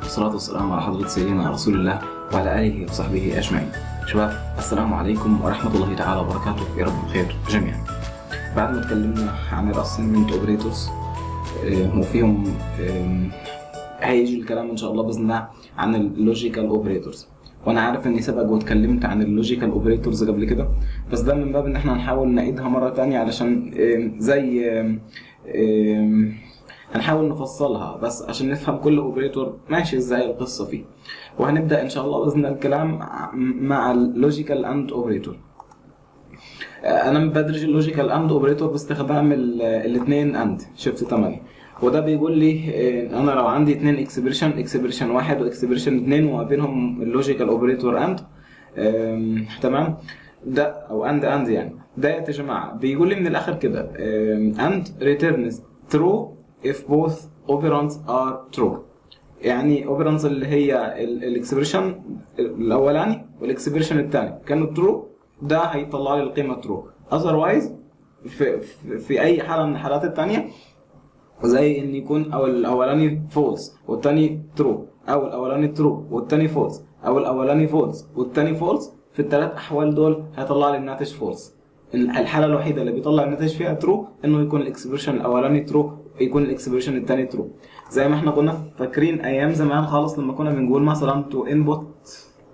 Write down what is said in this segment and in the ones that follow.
والصلاة والسلام على حضرة سيدنا رسول الله وعلى آله وصحبه أجمعين شباب السلام عليكم ورحمة الله تعالى وبركاته يا رب بخير جميعا بعد ما اتكلمنا عن الاساينمنت اوبريتورز وفيهم آم، هيجي الكلام ان شاء الله باذن الله عن اللوجيكال اوبريتورز وانا عارف اني سبق واتكلمت عن اللوجيكال اوبريتورز قبل كده بس ده من باب ان احنا هنحاول نعيدها مره تانية علشان آم، زي آم، آم، هنحاول نفصلها بس عشان نفهم كل اوبريتور ماشي ازاي القصه فيه وهنبدا ان شاء الله باذن الله الكلام مع اللوجيكال اند اوبريتور انا بدرج اللوجيكال اند اوبريتور باستخدام الاثنين اند شيفت 8 وده بيقول لي آه، انا لو عندي اثنين اكسبريشن اكسبريشن واحد واكسبريشن اثنين وما بينهم اللوجيكال اوبريتور اند تمام ده او اند اند يعني ده يا جماعه بيقول لي من الاخر كده اند returns true if both operands are true يعني اوبرانز اللي هي الاكسبريشن الاولاني والاكسبريشن الثاني كانوا ترو ده هيطلع لي القيمه ترو اذروايز في, في, في اي حاله من الحالات الثانيه زي ان يكون او الاولاني فولس والثاني ترو او الاولاني ترو والثاني فولس او الاولاني فولس والثاني فولس في الثلاث احوال دول هيطلع لي الناتج فولس الحاله الوحيده اللي بيطلع الناتج فيها ترو انه يكون الاكسبريشن الاولاني ترو يكون الاكسبريشن الثاني ترو زي ما احنا كنا فاكرين ايام زمان خالص لما كنا بنقول مثلا تو انبوت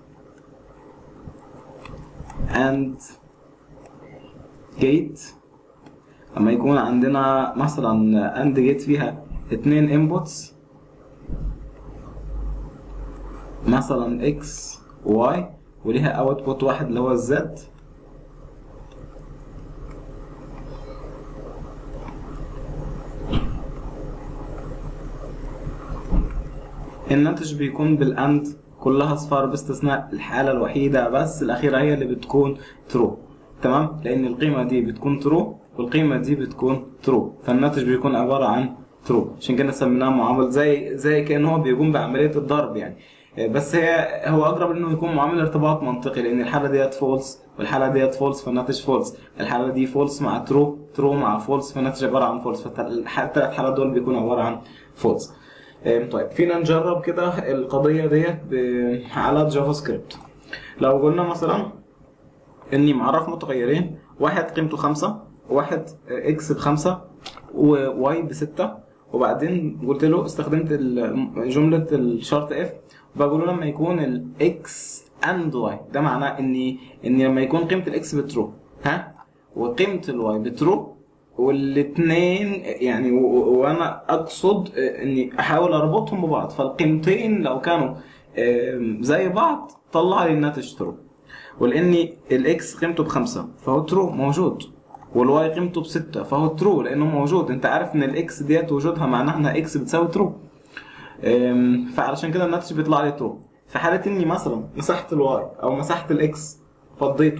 and gate لما يكون عندنا مثلا and gate فيها اتنين inputs مثلا x y وليها output واحد اللي هو الزد الناتج بيكون بالاند كلها اصفار باستثناء الحاله الوحيده بس الاخيره هي اللي بتكون ترو تمام لان القيمه دي بتكون ترو والقيمه دي بتكون ترو فالناتج بيكون عباره عن ترو عشان كده سميناه معامل زي زي كانه هو بيقوم بعمليه الضرب يعني بس هي هو اقرب انه يكون معامل ارتباط منطقي لان الحاله ديت فولس والحاله ديت فولس فالناتج فولس الحاله دي فولس مع ترو ترو مع فولس فالناتج عباره عن فولس فالثلاث حالات دول بيكونوا عباره عن فولس طيب فينا نجرب كده القضيه ديت ب- على جافا سكريبت لو قلنا مثلا اني معرف متغيرين واحد قيمته خمسة واحد اكس بخمسة وواي بستة وبعدين قلت له استخدمت ال- جملة الشرط اف بقول له لما يكون الاكس اند واي ده معناه اني اني لما يكون قيمة الاكس بترو ها وقيمة الواي بترو والاثنين يعني و- و- وانا اقصد اني احاول اربطهم ببعض فالقيمتين لو كانوا آم، زي بعض طلع لي الناتج ترو ولاني الاكس قيمته بخمسة فهو ترو موجود والواي قيمته بستة فهو ترو لانه موجود انت عارف ان الاكس ديت وجودها معناها انها اكس بتساوي ترو أم، فعلشان كده الناتج بيطلع لي ترو في حالة اني مثلا مسحت الواي او مسحت الاكس فضيته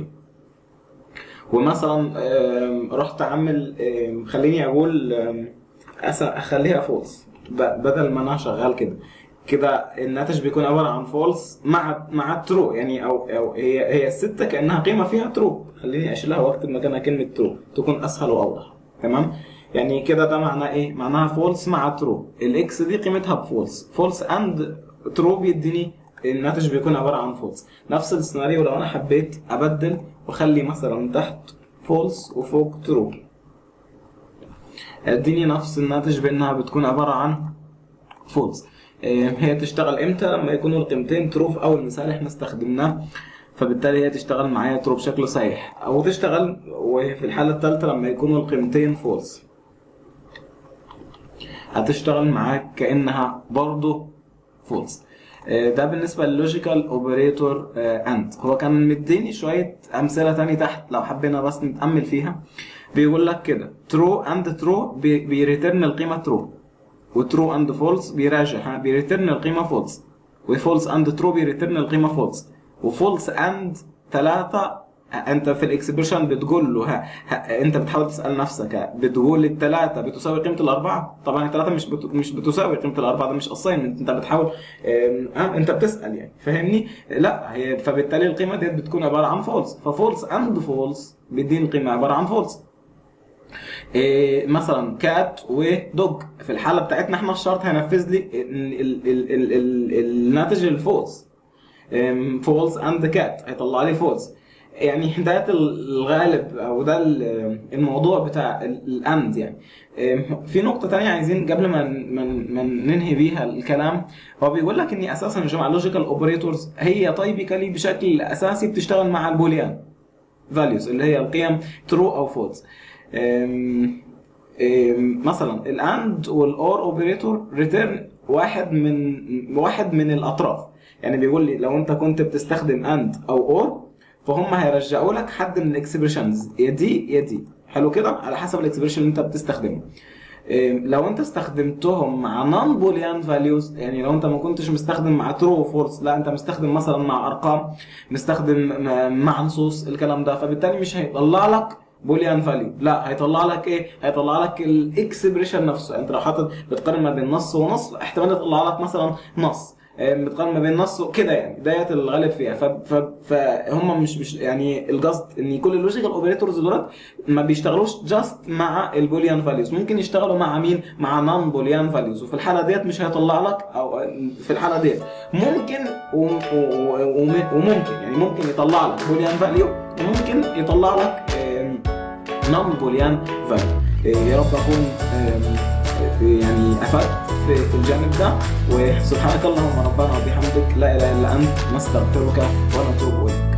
ومثلا أم، رحت اعمل أم، خليني اقول أم، أس- اخليها فولس بدل ما انا شغال كده كده الناتج بيكون عباره عن فولس مع مع ترو يعني او او هي هي السته كانها قيمه فيها ترو خليني اشيلها واكتب مكانها كلمه ترو تكون اسهل واوضح تمام يعني كده ده معناه ايه معناها فولس مع ترو الاكس دي قيمتها بفولس فولس اند ترو بيديني الناتج بيكون عباره عن فولس نفس السيناريو لو انا حبيت ابدل واخلي مثلا تحت فولس وفوق ترو اديني نفس الناتج بانها بتكون عباره عن فولس هي تشتغل امتى لما يكونوا القيمتين ترو في اول مثال احنا استخدمناه فبالتالي هي تشتغل معايا ترو بشكل صحيح او تشتغل وفي الحاله الثالثه لما يكونوا القيمتين فولس هتشتغل معاك كانها برضه فولس ده بالنسبه للوجيكال اوبريتور اند هو كان مديني شويه امثله تاني تحت لو حبينا بس نتامل فيها بيقول لك كده ترو اند ترو بيريترن القيمه ترو وترو اند فولس بيراجع ها بيريترن القيمه فولس وفولس اند ترو بيريترن القيمه فولس وفولس اند ثلاثة انت في الاكسبريشن بتقول له ها, ها انت بتحاول تسال نفسك ها بتقول الثلاثه بتساوي قيمه الاربعه طبعا الثلاثه مش بت... مش بتساوي قيمه الاربعه ده مش اساينمنت انت بتحاول اه انت بتسال يعني فاهمني لا هي فبالتالي القيمه ديت بتكون عباره عن فولس ففولس اند فولس بيديني القيمه عباره عن فولس إيه مثلا كات ودوج في الحاله بتاعتنا احنا الشرط هينفذ لي ال- ال- ال- ال- ال- الناتج الفولس فولس اند كات هيطلع لي فولس يعني ده الغالب او ده ال- الموضوع بتاع الاند يعني أم، في نقطة تانية عايزين قبل ما ما ما ننهي بيها الكلام هو بيقول لك ان اساسا يا جماعة اللوجيكال اوبريتورز هي تايبيكالي بشكل اساسي بتشتغل مع البوليان فاليوز اللي هي القيم ترو او فولس مثلا الاند والاور اوبريتور ريتيرن واحد من واحد من الاطراف يعني بيقول لي لو انت كنت بتستخدم اند او اور فهم هيرجعوا لك حد من الاكسبريشنز يا دي يا دي حلو كده على حسب الاكسبريشن اللي انت بتستخدمه إيه، لو انت استخدمتهم مع نون بوليان فاليوز يعني لو انت ما كنتش مستخدم مع ترو فورس لا انت مستخدم مثلا مع ارقام مستخدم م- مع نصوص الكلام ده فبالتالي مش هيطلع لك بوليان فاليو لا هيطلع لك ايه هيطلع لك الاكسبريشن نفسه يعني انت لو حاطط بتقارن ما بين نص ونص احتمال يطلع لك مثلا نص آه، بتقارن ما بين نص وكده يعني ديت الغالب فيها ف... ف... فهم مش مش يعني القصد ان كل اللوجيكال اوبريتورز دولت ما بيشتغلوش جاست مع البوليان فاليوز ممكن يشتغلوا مع مين مع نون بوليان فاليوز وفي الحاله ديت مش هيطلع لك او في الحاله ديت ممكن و... و... و... وممكن يعني ممكن يطلع لك بوليان فاليو وممكن يطلع لك نون بوليان فاليو يا رب اكون آم، يعني افدت في الجانب ده وسبحانك اللهم ربنا وبحمدك لا اله الا انت نستغفرك ونتوب اليك